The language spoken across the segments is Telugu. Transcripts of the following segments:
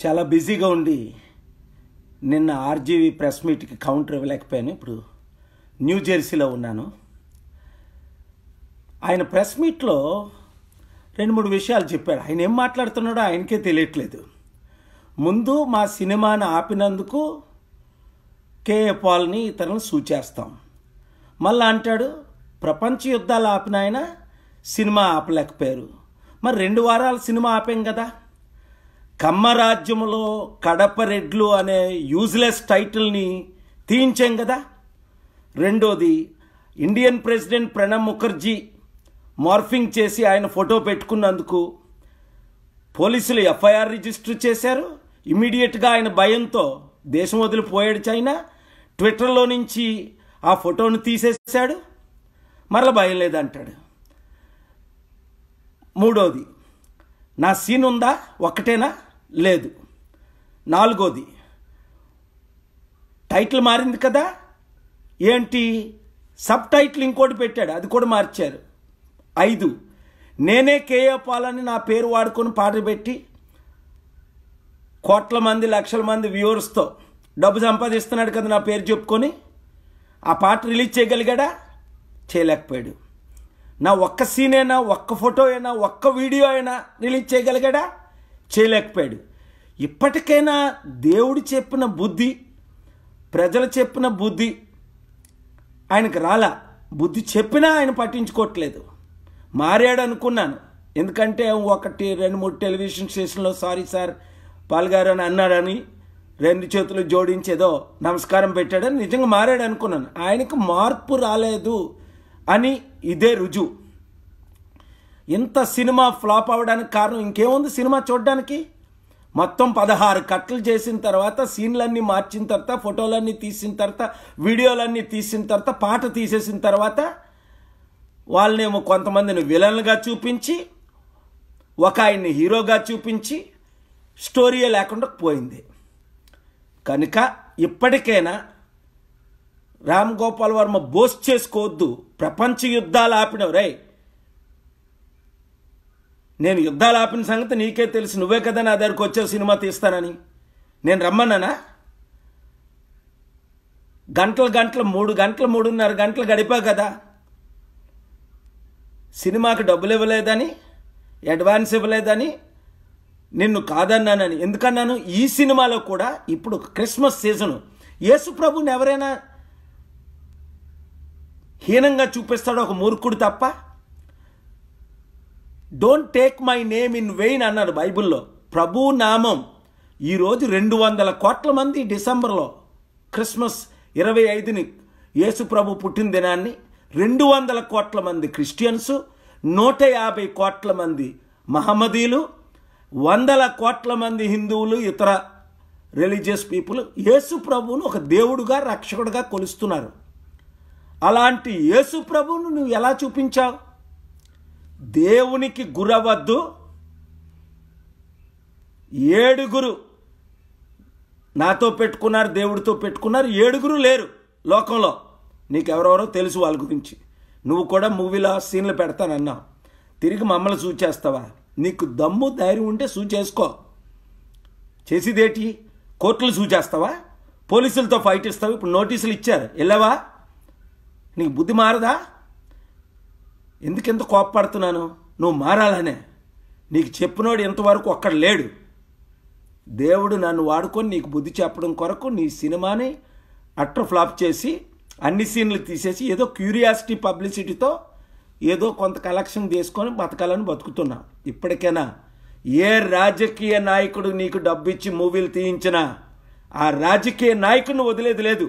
చాలా బిజీగా ఉండి నిన్న ఆర్జీవీ ప్రెస్ మీట్కి కౌంటర్ ఇవ్వలేకపోయాను ఇప్పుడు న్యూ జెర్సీలో ఉన్నాను ఆయన ప్రెస్ మీట్లో రెండు మూడు విషయాలు చెప్పారు ఆయన ఏం మాట్లాడుతున్నాడో ఆయనకే తెలియట్లేదు ముందు మా సినిమాను ఆపినందుకు కేఏ పాల్ని ఇతరులను సూచేస్తాం మళ్ళా అంటాడు ప్రపంచ యుద్ధాలు ఆపిన ఆయన సినిమా ఆపలేకపోయారు మరి రెండు వారాలు సినిమా ఆపాం కదా కమ్మరాజ్యంలో కడప రెడ్లు అనే యూజ్లెస్ టైటిల్ని తీయించాం కదా రెండోది Indian president Pranab Mukherjee morphing చేసి ఆయన ఫోటో పెట్టుకున్నందుకు పోలీసులు ఎఫ్ఐఆర్ రిజిస్టర్ చేశారు ఇమీడియట్గా ఆయన భయంతో దేశం వదిలిపోయాడు చైనా ట్విట్టర్లో నుంచి ఆ ఫోటోను తీసేశాడు మరల భయం లేదంటాడు మూడోది నా సీన్ ఉందా ఒక్కటేనా లేదు నాలుగోది టైటిల్ మారింది కదా ఏంటి సబ్ టైటిల్ ఇంకోటి పెట్టాడు అది కూడా మార్చారు ఐదు నేనే కేఏ పాలని నా పేరు వాడుకొని పాట పెట్టి కోట్ల మంది లక్షల మంది వ్యూవర్స్తో డబ్బు సంపాదిస్తున్నాడు కదా నా పేరు చెప్పుకొని ఆ పాట రిలీజ్ చేయగలిగాడా చేయలేకపోయాడు నా ఒక్క సీన్ అయినా ఒక్క ఫోటో అయినా ఒక్క వీడియో అయినా రిలీజ్ చేయగలిగాడా చేయలేకపోయాడు ఇప్పటికైనా దేవుడు చెప్పిన బుద్ధి ప్రజలు చెప్పిన బుద్ధి ఆయనకు రాలా బుద్ధి చెప్పినా ఆయన పట్టించుకోవట్లేదు మారాడు అనుకున్నాను ఎందుకంటే ఒకటి రెండు మూడు టెలివిజన్ స్టేషన్లో సారీ సార్ పాల్గారు అని అన్నాడని రెండు చేతులు జోడించేదో నమస్కారం పెట్టాడని నిజంగా మారాడు అనుకున్నాను ఆయనకు మార్పు రాలేదు అని ఇదే రుజువు ఇంత సినిమా ఫ్లాప్ అవ్వడానికి కారణం ఇంకేముంది సినిమా చూడడానికి మొత్తం పదహారు కట్లు చేసిన తర్వాత సీన్లన్నీ మార్చిన తర్వాత ఫోటోలన్నీ తీసిన తర్వాత వీడియోలన్నీ తీసిన తర్వాత పాట తీసేసిన తర్వాత వాళ్ళనేమో కొంతమందిని విలన్లుగా చూపించి ఒక ఆయన్ని హీరోగా చూపించి స్టోరీయే లేకుండా పోయింది కనుక ఇప్పటికైనా రామ్ గోపాల్ వర్మ బోస్ట్ చేసుకోవద్దు ప్రపంచ యుద్ధాలు ఆపినవు రై నేను యుద్ధాలు ఆపిన సంగతి నీకే తెలుసు నువ్వే కదా నా దగ్గరకు వచ్చే సినిమా తీస్తానని నేను రమ్మన్నానా గంటలు గంటలు మూడు గంటలు మూడున్నర గంటలు గడిపా కదా సినిమాకి డబ్బులు ఇవ్వలేదని అడ్వాన్స్ ఇవ్వలేదని నిన్ను కాదన్నానని ఎందుకన్నాను ఈ సినిమాలో కూడా ఇప్పుడు క్రిస్మస్ సీజను యేసు ప్రభుని ఎవరైనా హీనంగా చూపిస్తాడో ఒక మూర్ఖుడు తప్ప don't take my name in vain అన్నాడు బైబిల్లో ప్రభు నామం ఈరోజు రెండు వందల కోట్ల మంది డిసెంబర్లో క్రిస్మస్ ఇరవై ఐదుని యేసు ప్రభు పుట్టిన దినాన్ని రెండు వందల కోట్ల మంది క్రిస్టియన్స్ నూట యాభై కోట్ల మంది మహమ్మదీలు వందల కోట్ల మంది హిందువులు ఇతర రిలీజియస్ పీపుల్ యేసు ప్రభువును ఒక దేవుడుగా రక్షకుడుగా కొలుస్తున్నారు అలాంటి యేసు ప్రభువును నువ్వు ఎలా చూపించావు దేవునికి గురవద్దు ఏడుగురు నాతో పెట్టుకున్నారు దేవుడితో పెట్టుకున్నారు ఏడుగురు లేరు లోకంలో నీకెవరెవరో తెలుసు వాళ్ళ గురించి నువ్వు కూడా మూవీలో సీన్లు పెడతానన్నావు తిరిగి మమ్మల్ని సూచేస్తావా నీకు దమ్ము ధైర్యం ఉంటే సూచేసుకో చేసేదేటి కోర్టులు సూచేస్తావా పోలీసులతో ఫైట్ ఇస్తావు ఇప్పుడు నోటీసులు ఇచ్చారు వెళ్ళవా నీకు బుద్ధి మారదా ఎందుకెంత కోప్పడుతున్నాను నువ్వు మారాలనే నీకు చెప్పినోడు ఇంతవరకు ఒక్కడ లేడు దేవుడు నన్ను వాడుకొని నీకు బుద్ధి చెప్పడం కొరకు నీ సినిమాని అట్టర్ ఫ్లాప్ చేసి అన్ని సీన్లు తీసేసి ఏదో క్యూరియాసిటీ పబ్లిసిటీతో ఏదో కొంత కలెక్షన్ తీసుకొని బతకాలని బతుకుతున్నా ఇప్పటికైనా ఏ రాజకీయ నాయకుడు నీకు డబ్బు ఇచ్చి మూవీలు తీయించినా ఆ రాజకీయ నాయకుడిని వదిలేది లేదు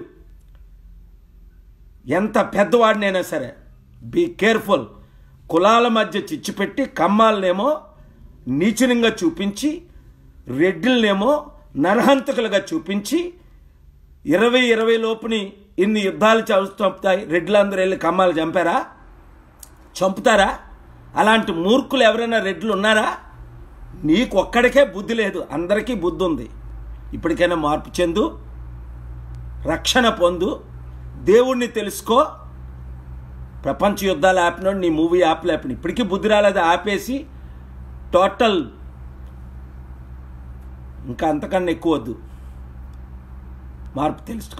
ఎంత పెద్దవాడినైనా సరే బీ కేర్ఫుల్ కులాల మధ్య చిచ్చుపెట్టి కమ్మాలనేమో నీచనంగా చూపించి రెడ్డిలనేమో నరహంతకులుగా చూపించి ఇరవై ఇరవై లోపుని ఇన్ని యుద్ధాలు చంపుతాయి రెడ్లందరూ వెళ్ళి కమ్మాలు చంపారా చంపుతారా అలాంటి మూర్ఖులు ఎవరైనా రెడ్లు ఉన్నారా నీకు ఒక్కడికే బుద్ధి లేదు అందరికీ బుద్ధి ఉంది ఇప్పటికైనా మార్పు చెందు రక్షణ పొందు దేవుణ్ణి తెలుసుకో ప్రపంచ యుద్ధాలు ఆపినోడు నీ మూవీ ఆపలేపని ఇప్పటికీ బుద్ధి రాలేదు ఆపేసి టోటల్ ఇంకా అంతకన్నా ఎక్కువ వద్దు మార్పు తెలుసుకో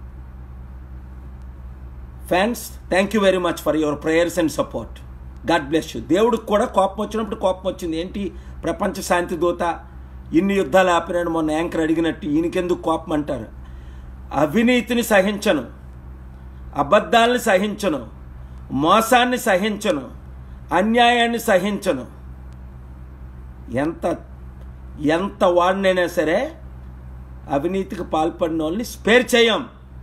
fans thank you very much for your prayers and support God bless you దేవుడికి కూడా కోపం వచ్చినప్పుడు కోపం వచ్చింది ఏంటి ప్రపంచ శాంతి దూత ఇన్ని యుద్ధాలు ఆపినాడు మొన్న యాంకర్ అడిగినట్టు ఈయనకెందుకు కోపం అంటారు అవినీతిని సహించను అబద్ధాలని సహించను మోసాన్ని సహించను అన్యాయాన్ని సహించను ఎంత ఎంత వాడినైనా సరే అవినీతికి పాల్పడిన వాళ్ళని స్పేర్ చేయం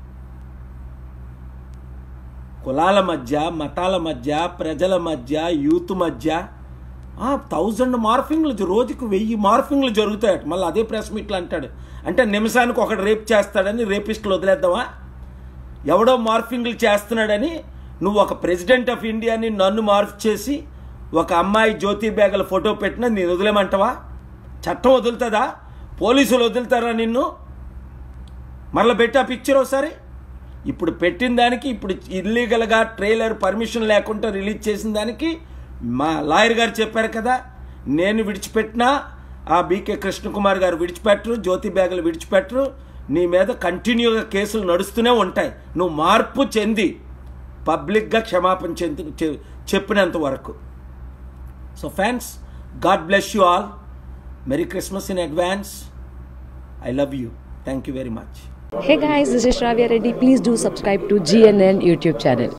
కులాల మధ్య మతాల మధ్య ప్రజల మధ్య యూత్ మధ్య థౌజండ్ మార్ఫింగ్లు జ- రోజుకు వెయ్యి మార్ఫింగ్లు జరుగుతాయట మళ్ళీ అదే ప్రెస్ మీట్లు అంటాడు అంటే నిమిషానికి ఒకడు రేప్ చేస్తాడని రేపిస్టులు వదిలేద్దామా ఎవడో మార్ఫింగ్లు చేస్తున్నాడని నువ్వు ఒక ప్రెసిడెంట్ ఆఫ్ ఇండియాని నన్ను మార్ఫ్ చేసి ఒక అమ్మాయి జ్యోతి బ్యాగుల ఫోటో పెట్టినా నేను వదిలేమంటావా చట్టం వదులుతుందా పోలీసులు వదులుతారా నిన్ను మరలా పెట్టి ఆ పిక్చర్ ఒకసారి ఇప్పుడు పెట్టిన దానికి ఇప్పుడు ఇల్లీగల్గా ట్రైలర్ పర్మిషన్ లేకుండా రిలీజ్ చేసిన దానికి మా లాయర్ గారు చెప్పారు కదా నేను విడిచిపెట్టినా ఆ బీకే కృష్ణకుమార్ గారు విడిచిపెట్టరు జ్యోతి బ్యాగులు విడిచిపెట్టరు నీ మీద కంటిన్యూగా కేసులు నడుస్తూనే ఉంటాయి నువ్వు మార్పు చెంది పబ్లిక్గా క్షమాపణ చెంది చె- చెప్పినంత వరకు so fans God bless you all merry Christmas in advance I love you thank you very much Hey guys, this is Shravya Reddy. Please do subscribe to GNN YouTube channel.